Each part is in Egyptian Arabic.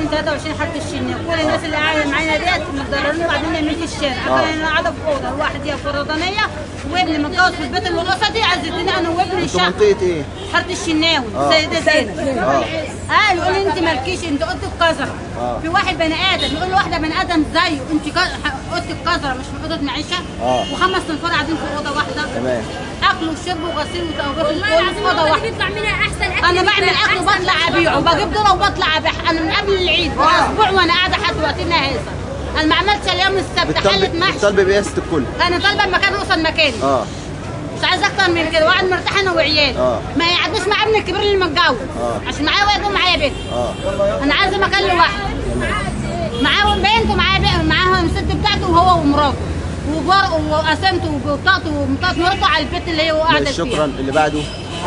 23 حاره الشناوي كل الناس اللي قاعده معانا ديت متضررين وقاعدين نايمين في الشارع انا قاعده في اوضه لوحدي فردانيه وابني متجوز في البيت اللي قصدي عزتني انا وابني انتوا شقه منطقه ايه؟ حاره الشناوي سيدة زينب اه يقول لي انت مالكيش انت اوضتك قذره في واحد بني ادم يقول له واحده بني ادم زيه انت ك- اوضتك قذره مش في اوضه معيشه آه. وخمس تنفار قاعدين في اوضه واحده تمام اكل وشرب وغسيل وتوظيف والله كله العظيم في اوضه والله واحده بيطلع منها احسن اكل انا بعمل اكل وبطلع ابيعه بجيب ذره وبطلع ابيع انا من قبل العيد اسبوع وانا قاعده لحد وقتنا هذا انا ما عملتش اليوم السبت حله بتطالب محشي بتطالب بقياسه الكل انا طالبه مكان قصاد مكاني اه مش عايزه اكتر من كده وقاعد مرتاح انا وعيالي آه. ما يعدوش مع ابني الكبير اللي متجوز آه. عشان معايا ويجوا معايا بيت اه انا عايزه مكان لوحدي معاه بنت ومعاه بي- معاها الست بتاعته وهو ومراته وجار وقسمته وبطاقته ومطاط مراته على البيت اللي هي قاعده ماشي، فيه شكرا اللي بعده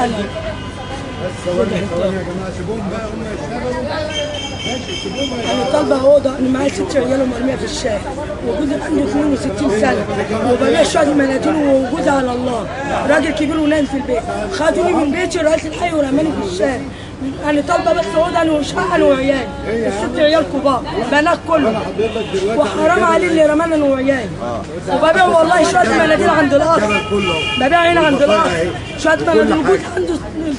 انا طالبه اوضه انا معايا ست عيال ومرميه في الشارع وجوزي عنده 62 سنه وببيع شويه مناديل ووجودي على الله راجل كبير ونايم في البيت خدوني من بيتي رئيس الحي ورماني في الشارع انا طالبه بس اوضه انا وشقه انا وعيالي الست عيال كبار بنات كله وحرام عليه اللي رمانا انا وعيالي وببيع والله شويه مناديل عند القصر ببيع هنا عند القصر شويه مناديل وجوزي عنده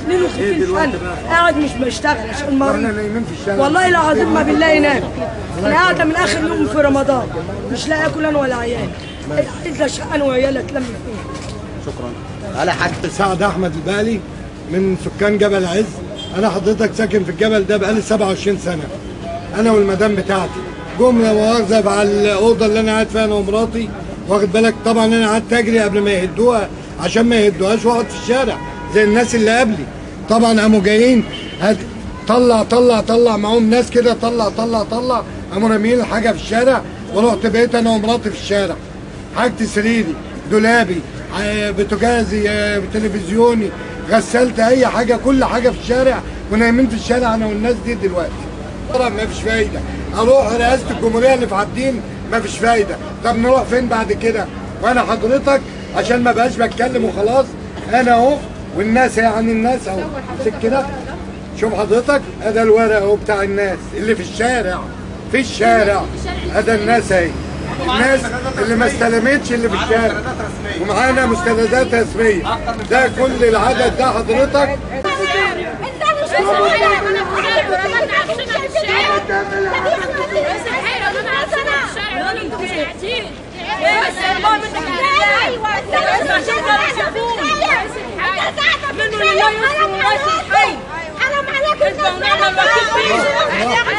62 سنه قاعد مش بشتغل عشان مريض والله العظيم ما بالله ينام انا قاعده من اخر يوم في رمضان مش لاقي اكل انا ولا عيالي عايزه شقه انا وعيالي اتلم فيها شكرا على حاج سعد احمد البالي من سكان جبل عز انا حضرتك ساكن في الجبل ده بقالي 27 سنه انا والمدام بتاعتي جم لا مؤاخذه على الاوضه اللي انا قاعد فيها انا ومراتي واخد بالك طبعا انا قعدت اجري قبل ما يهدوها عشان ما يهدوهاش واقعد في الشارع زي الناس اللي قبلي طبعا قاموا جايين هد... طلع طلع طلع معاهم ناس كده طلع طلع طلع قاموا راميين الحاجه في الشارع ورحت بقيت انا ومراتي في الشارع حاجتي سريري دولابي ع- بوتاجازي آه، تلفزيوني غسلت اي حاجه كل حاجه في الشارع ونايمين في الشارع انا والناس دي دلوقتي طبعا ما فيش فايده اروح رئاسه الجمهوريه اللي في عابدين ما فيش فايده طب نروح فين بعد كده وانا حضرتك عشان ما بقاش بتكلم وخلاص انا اهو والناس يعني الناس اهو امسك كده شوف حضرتك هذا الورق اهو بتاع الناس اللي في الشارع في الشارع هذا الناس اهي الناس اللي ما استلمتش اللي في الشارع ومعانا مستندات رسميه ده كل العدد ده حضرتك منه لله يوسف وراس الحي انا معلك حزب ونعم الوكيل فيه